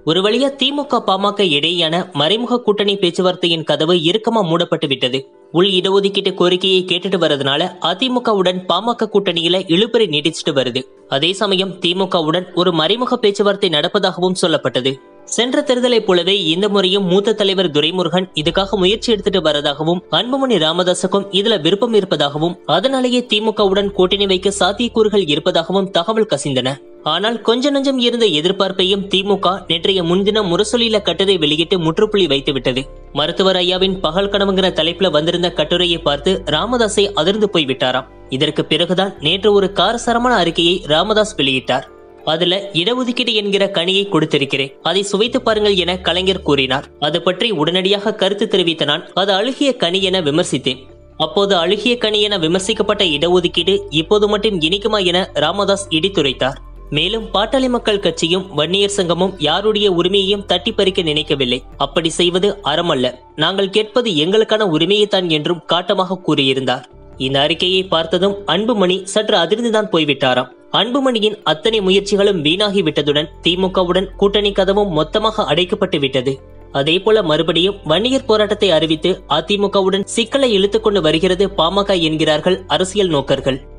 ஒரு வழியா திமுக பாமக இடையேயான மறைமுக கூட்டணி பேச்சுவார்த்தையின் கதவு இறுக்கமா மூடப்பட்டு விட்டது உள் இடஒதுக்கீட்டு கோரிக்கையை கேட்டுட்டு வரதுனால அதிமுகவுடன் பாமக கூட்டணியில இழுபறி நீடிச்சிட்டு வருது அதே சமயம் திமுகவுடன் ஒரு மறைமுக பேச்சுவார்த்தை நடப்பதாகவும் சொல்லப்பட்டது சென்ற தேர்தலை போலவே இந்த முறையும் மூத்த தலைவர் துரைமுருகன் இதுக்காக முயற்சி எடுத்துட்டு வரதாகவும் அன்புமணி ராமதாசுக்கும் இதுல விருப்பம் இருப்பதாகவும் அதனாலேயே திமுகவுடன் கூட்டணி வைக்க சாத்தியக்கூறுகள் இருப்பதாகவும் தகவல் கசிந்தன ஆனால் கொஞ்ச நஞ்சம் இருந்த எதிர்பார்ப்பையும் திமுக நேற்றைய முன்தினம் முரசொலியில கட்டுரை வெளியிட்டு முற்றுப்புள்ளி வைத்துவிட்டது மருத்துவர் ஐயாவின் பகல் கனவுங்கிற தலைப்புல வந்திருந்த கட்டுரையை பார்த்து ராமதாஸை அதிர்ந்து போய் விட்டாராம் இதற்கு பிறகுதான் நேற்று ஒரு காரசாரமான அறிக்கையை ராமதாஸ் வெளியிட்டார் அதுல இடஒதுக்கீடு என்கிற கனியை கொடுத்திருக்கிறேன் அதை சுவைத்து பாருங்கள் என கலைஞர் கூறினார் அது பற்றி உடனடியாக கருத்து தெரிவித்த நான் அது அழுகிய கனி என விமர்சித்தேன் அப்போது அழுகிய கனி என விமர்சிக்கப்பட்ட இடஒதுக்கீடு இப்போது மட்டும் இனிக்குமா என ராமதாஸ் இடித்துரைத்தார் மேலும் பாட்டாளி மக்கள் கட்சியும் வன்னியர் சங்கமும் யாருடைய உரிமையையும் தட்டி பறிக்க நினைக்கவில்லை அப்படி செய்வது அறமல்ல நாங்கள் கேட்பது எங்களுக்கான உரிமையைத்தான் என்றும் காட்டமாக கூறியிருந்தார் இந்த அறிக்கையை பார்த்ததும் அன்புமணி சற்று அதிர்ந்துதான் போய்விட்டாராம் அன்புமணியின் அத்தனை முயற்சிகளும் வீணாகி விட்டதுடன் திமுகவுடன் கூட்டணி கதவும் மொத்தமாக அடைக்கப்பட்டு விட்டது அதேபோல மறுபடியும் வன்னியர் போராட்டத்தை அறிவித்து அதிமுகவுடன் சிக்கலை இழுத்துக் கொண்டு வருகிறது பாமக என்கிறார்கள் அரசியல் நோக்கர்கள்